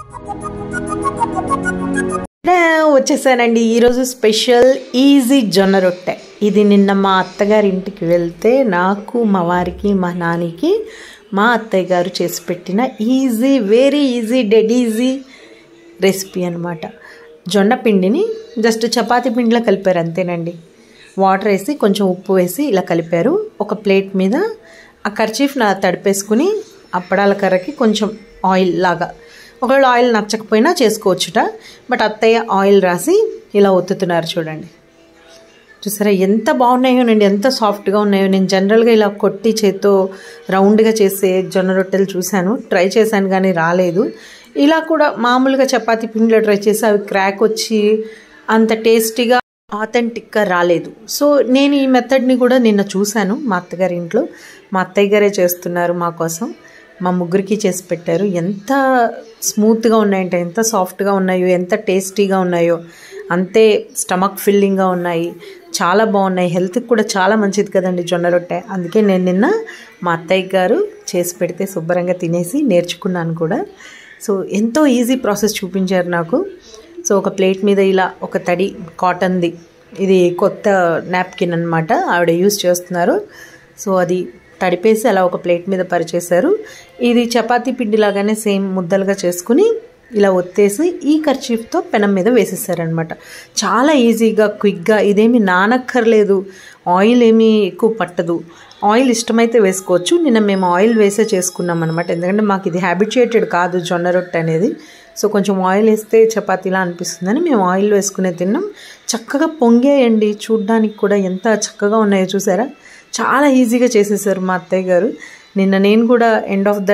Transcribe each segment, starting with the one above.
వచ్చేసానండి ఈరోజు special easy జొన్న రొట్టె ఇది నిన్న మా అత్తగారి ఇంటికి వెళ్తే నాకు మా వారికి మా నానికి మా అత్తయ్య గారు చేసి పెట్టిన easy very easy dead easy recipe అనమాట జొన్న పిండిని జస్ట్ చపాతీ పిండిలో కలిపారు అంతేనండి వాటర్ వేసి కొంచెం ఉప్పు వేసి ఇలా కలిపారు ఒక ప్లేట్ మీద ఆ కర్చీఫ్ నా తడిపేసుకుని అప్పడాల కర్రకి కొంచెం ఆయిల్ లాగా ఒకవేళ ఆయిల్ నచ్చకపోయినా చేసుకోవచ్చుట బట్ అత్తయ్య ఆయిల్ రాసి ఇలా ఒత్తుతున్నారు చూడండి చూసారా ఎంత బాగున్నాయోనండి ఎంత సాఫ్ట్గా ఉన్నాయో నేను జనరల్గా ఇలా కొట్టి చేత్తో రౌండ్గా చేసే జొన్న రొట్టెలు చూశాను ట్రై చేశాను కానీ రాలేదు ఇలా కూడా మామూలుగా చపాతీ పిండిలో ట్రై చేసి అవి క్రాక్ వచ్చి అంత టేస్టీగా ఆథెంటిక్గా రాలేదు సో నేను ఈ మెథడ్ని కూడా నిన్న చూశాను మా అత్తగారి ఇంట్లో మా అత్తయ్య గారే చేస్తున్నారు మా కోసం మా ముగ్గురికి చేసి పెట్టారు ఎంత స్మూత్గా ఉన్నాయంటే ఎంత సాఫ్ట్గా ఉన్నాయో ఎంత టేస్టీగా ఉన్నాయో అంతే స్టమక్ ఫిల్లింగ్గా ఉన్నాయి చాలా బాగున్నాయి హెల్త్కి కూడా చాలా మంచిది కదండి జొన్న రొట్టె అందుకే నేను నిన్న మా అత్తయ్య గారు చేసి పెడితే శుభ్రంగా తినేసి నేర్చుకున్నాను కూడా సో ఎంతో ఈజీ ప్రాసెస్ చూపించారు నాకు సో ఒక ప్లేట్ మీద ఇలా ఒక తడి కాటన్ది ఇది కొత్త నాప్కిన్ అనమాట ఆవిడ యూస్ చేస్తున్నారు సో అది తడిపేసి అలా ఒక ప్లేట్ మీద పరిచేశారు ఇది చపాతీ పిండి లాగానే సేమ్ ముద్దలుగా చేసుకుని ఇలా ఒత్తేసి ఈ కర్చీఫ్తో పెనం మీద వేసేసారనమాట చాలా ఈజీగా క్విక్గా ఇదేమి నానక్కర్లేదు ఆయిల్ ఏమీ ఎక్కువ పట్టదు ఆయిల్ ఇష్టమైతే వేసుకోవచ్చు నిన్న మేము ఆయిల్ వేసే చేసుకున్నాం అనమాట ఎందుకంటే మాకు ఇది హ్యాబిచుయేటెడ్ కాదు జొన్న రొట్టె అనేది సో కొంచెం ఆయిల్ వేస్తే చపాతీలా అనిపిస్తుందని మేము ఆయిల్ వేసుకునే తిన్నాం చక్కగా పొంగేయండి చూడ్డానికి కూడా ఎంత చక్కగా ఉన్నాయో చూసారా చాలా ఈజీగా చేసేసారు మా అత్తయ్య గారు నిన్న నేను కూడా ఎండ్ ఆఫ్ ద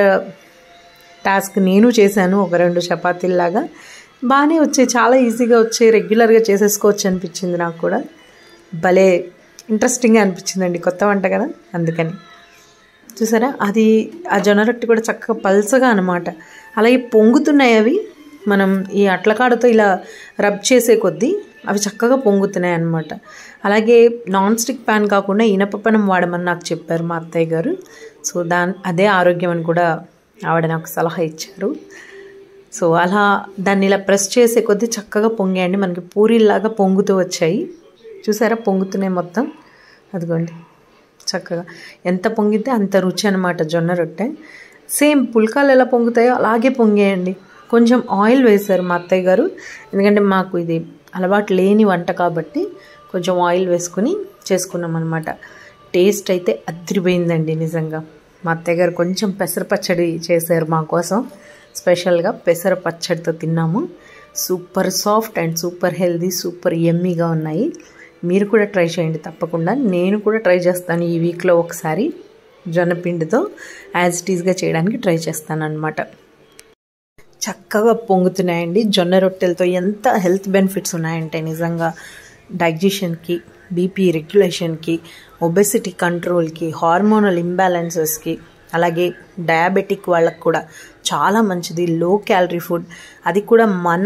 టాస్క్ నేను చేశాను ఒక రెండు చపాతీల్లాగా బాగానే వచ్చాయి చాలా ఈజీగా వచ్చాయి రెగ్యులర్గా చేసేసుకోవచ్చు అనిపించింది నాకు కూడా భలే ఇంట్రెస్టింగ్గా అనిపించిందండి కొత్త వంట కదా అందుకని చూసారా అది ఆ జొన్న రొట్టె కూడా చక్కగా పల్చగా అనమాట అలాగే పొంగుతున్నాయి అవి మనం ఈ అట్లకాడతో ఇలా రబ్ చేసే కొద్దీ అవి చక్కగా పొంగుతున్నాయి అన్నమాట అలాగే నాన్ స్టిక్ ప్యాన్ కాకుండా ఇనప పెనం వాడమని నాకు చెప్పారు మా అత్తయ్య గారు సో దాని అదే ఆరోగ్యం అని కూడా ఆవిడ నాకు సలహా ఇచ్చారు సో అలా దాన్ని ఇలా ప్రెస్ చేసే కొద్దీ చక్కగా పొంగాయండి మనకి పూరీలాగా పొంగుతూ వచ్చాయి చూసారా పొంగుతున్నాయి మొత్తం అదిగోండి చక్కగా ఎంత పొంగితే అంత రుచి అనమాట జొన్న రొట్టె సేమ్ పుల్కాలు ఎలా పొంగుతాయో అలాగే పొంగేయండి కొంచెం ఆయిల్ వేశారు మా అత్తయ్య గారు ఎందుకంటే మాకు ఇది అలవాటు లేని వంట కాబట్టి కొంచెం ఆయిల్ వేసుకుని చేసుకున్నాం అనమాట టేస్ట్ అయితే అదిరిపోయిందండి నిజంగా మా అత్తయ్య గారు కొంచెం పెసర పచ్చడి చేశారు మా కోసం స్పెషల్గా పెసర పచ్చడితో తిన్నాము super soft and super healthy super ఎమ్మీగా ఉన్నాయి మీరు కూడా ట్రై చేయండి తప్పకుండా నేను కూడా ట్రై చేస్తాను ఈ వీక్లో ఒకసారి జొన్నపిండితో యాజ్ ఇట్ ఈస్గా చేయడానికి ట్రై చేస్తాను అనమాట చక్కగా పొంగుతున్నాయండి జొన్న రొట్టెలతో ఎంత హెల్త్ బెనిఫిట్స్ ఉన్నాయంటే నిజంగా డైజెషన్కి బీపీ రెగ్యులేషన్కి ఒబెసిటీ కంట్రోల్కి హార్మోనల్ ఇంబ్యాలెన్సెస్కి అలాగే డయాబెటిక్ వాళ్ళకు కూడా చాలా మంచిది లో క్యాలరీ ఫుడ్ అది కూడా మన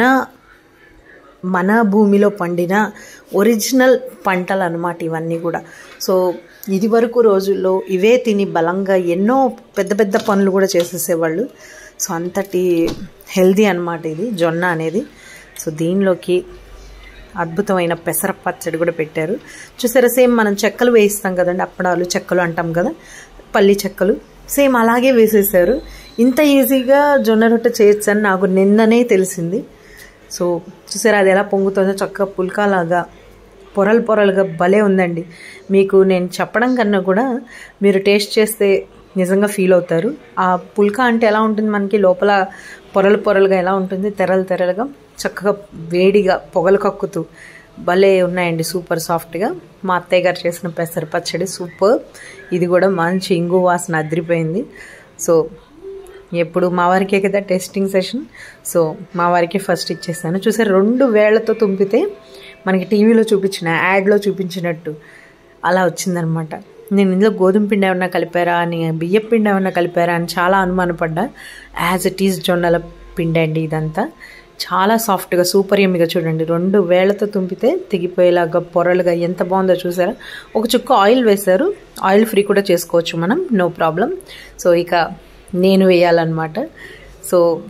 మన భూమిలో పండిన ఒరిజినల్ పంటలు అనమాట ఇవన్నీ కూడా సో ఇది వరకు రోజుల్లో ఇవే తిని బలంగా ఎన్నో పెద్ద పెద్ద పనులు కూడా చేసేసేవాళ్ళు సో అంతటి హెల్దీ అనమాట ఇది జొన్న అనేది సో దీనిలోకి అద్భుతమైన పెసర పచ్చడి కూడా పెట్టారు చూసారా సేమ్ మనం చెక్కలు వేయిస్తాం కదండి అప్పడాలు చెక్కలు అంటాం కదా పల్లి చెక్కలు సేమ్ అలాగే వేసేసారు ఇంత ఈజీగా జొన్న రొట్టె చేయొచ్చు అని నాకు నిన్ననే తెలిసింది సో చూసారా అది ఎలా పొంగుతుందో చక్కగా పుల్కాలాగా పొరలు పొరలుగా భలే ఉందండి మీకు నేను చెప్పడం కన్నా కూడా మీరు టేస్ట్ చేస్తే నిజంగా ఫీల్ అవుతారు ఆ పుల్కా అంటే ఎలా ఉంటుంది మనకి లోపల పొరలు పొరలుగా ఎలా ఉంటుంది తెరలు తెరలుగా చక్కగా వేడిగా పొగలు కక్కుతూ భలే ఉన్నాయండి సూపర్ సాఫ్ట్గా మా అత్తయ్య గారు చేసిన పెసర పచ్చడి సూపర్ ఇది కూడా మంచి ఇంగు వాసన అదిరిపోయింది సో ఎప్పుడు మా వారికే కదా టెస్టింగ్ సెషన్ సో మా వారికి ఫస్ట్ ఇచ్చేసాను చూసారు రెండు వేళ్లతో తుంపితే మనకి టీవీలో చూపించిన యాడ్లో చూపించినట్టు అలా వచ్చిందనమాట నేను ఇందులో గోధుమ పిండి ఏమన్నా కలిపారా అని బియ్య పిండి ఏమన్నా కలిపారా అని చాలా అనుమానపడ్డా యాజ్ ఇట్ ఈస్ జొన్నల పిండి అండి ఇదంతా చాలా సాఫ్ట్గా సూపర్ ఎమ్మిగా చూడండి రెండు వేళ్లతో తుంపితే తెగిపోయేలాగా పొరలుగా ఎంత బాగుందో చూసారా ఒక చుక్క ఆయిల్ వేశారు ఆయిల్ ఫ్రీ కూడా చేసుకోవచ్చు మనం నో ప్రాబ్లం సో ఇక నేను వేయాలన్నమాట సో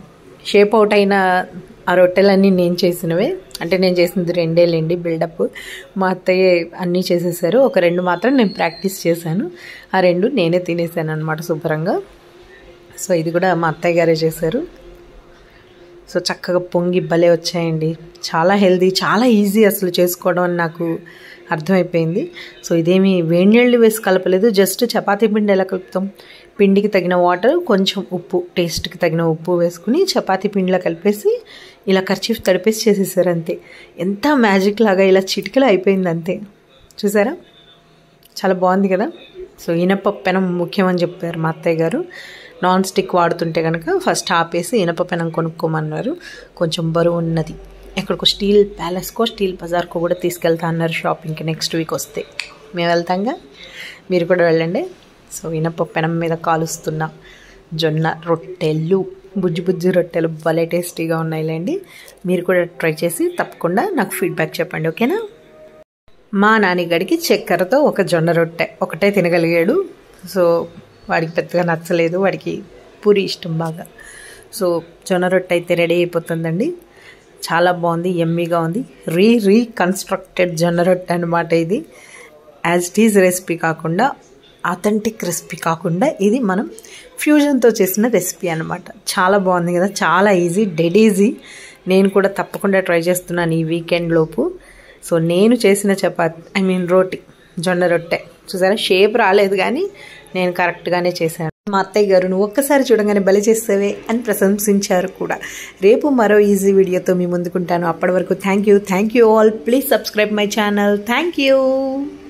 షేప్ అవుట్ అయిన ఆ రొట్టెలన్నీ నేను చేసినవే అంటే నేను చేసింది రెండేలేండి బిల్డప్ మా అత్తయ్య అన్నీ చేసేసారు ఒక రెండు మాత్రం నేను ప్రాక్టీస్ చేశాను ఆ రెండు నేనే తినేసాను అనమాట శుభ్రంగా సో ఇది కూడా మా అత్తయ్య గారే చేశారు సో చక్కగా పొంగి భలే వచ్చాయండి చాలా హెల్దీ చాలా ఈజీ అసలు చేసుకోవడం అని నాకు అర్థమైపోయింది సో ఇదేమి వేడి నీళ్ళు వేసి కలపలేదు జస్ట్ చపాతీ పిండి ఎలా కలుపుతాం పిండికి తగిన వాటర్ కొంచెం ఉప్పు టేస్ట్కి తగిన ఉప్పు వేసుకుని చపాతీ పిండిలో కలిపేసి ఇలా ఖర్చీఫ్ తడిపేసి చేసేసారు అంతే ఎంత మ్యాజిక్ లాగా ఇలా చిటికలో అయిపోయింది అంతే చూసారా చాలా బాగుంది కదా సో ఇనప పెనం ముఖ్యం అని చెప్పారు మా అత్తయ్య గారు నాన్ స్టిక్ వాడుతుంటే కనుక ఫస్ట్ ఆపేసి ఇనప పెనం కొనుక్కోమన్నారు కొంచెం బరువు ఉన్నది ఎక్కడికో స్టీల్ ప్యాలెస్కో స్టీల్ బజార్కో కూడా తీసుకెళ్తా అన్నారు షాపింగ్కి నెక్స్ట్ వీక్ వస్తే మేము వెళ్తాంగా మీరు కూడా వెళ్ళండి సో ఇనప పెనం మీద కాలుస్తున్న జొన్న రొట్టెలు బుజ్జి బుజ్జి రొట్టెలు భలే టేస్టీగా ఉన్నాయిలేండి మీరు కూడా ట్రై చేసి తప్పకుండా నాకు ఫీడ్బ్యాక్ చెప్పండి ఓకేనా మా నాన్నగడికి చక్కెరతో ఒక జొన్న రొట్టె ఒకటే తినగలిగాడు సో వాడికి పెద్దగా నచ్చలేదు వాడికి పూరి ఇష్టం బాగా సో జొన్న రొట్టె అయితే రెడీ అయిపోతుందండి చాలా బాగుంది ఎమ్మీగా ఉంది రీ రీకన్స్ట్రక్టెడ్ జొన్న రొట్టె అనమాట ఇది యాజ్ ఇట్ ఈజ్ రెసిపీ కాకుండా అథెంటిక్ రెసిపీ కాకుండా ఇది మనం ఫ్యూజన్తో చేసిన రెసిపీ అనమాట చాలా బాగుంది కదా చాలా ఈజీ డెడ్ ఈజీ నేను కూడా తప్పకుండా ట్రై చేస్తున్నాను ఈ వీకెండ్ లోపు సో నేను చేసిన చపాతి ఐ మీన్ రోటీ జొన్న రొట్టె చూసారా షేప్ రాలేదు కానీ నేను కరెక్ట్గానే చేశాను మా అత్తయ్య గారు నువ్వు ఒక్కసారి చూడగానే బలి చేస్తావే అని ప్రశంసించారు కూడా రేపు మరో ఈజీ వీడియోతో మీ ముందుకుంటాను అప్పటి వరకు thank you thank you all please subscribe my channel thank you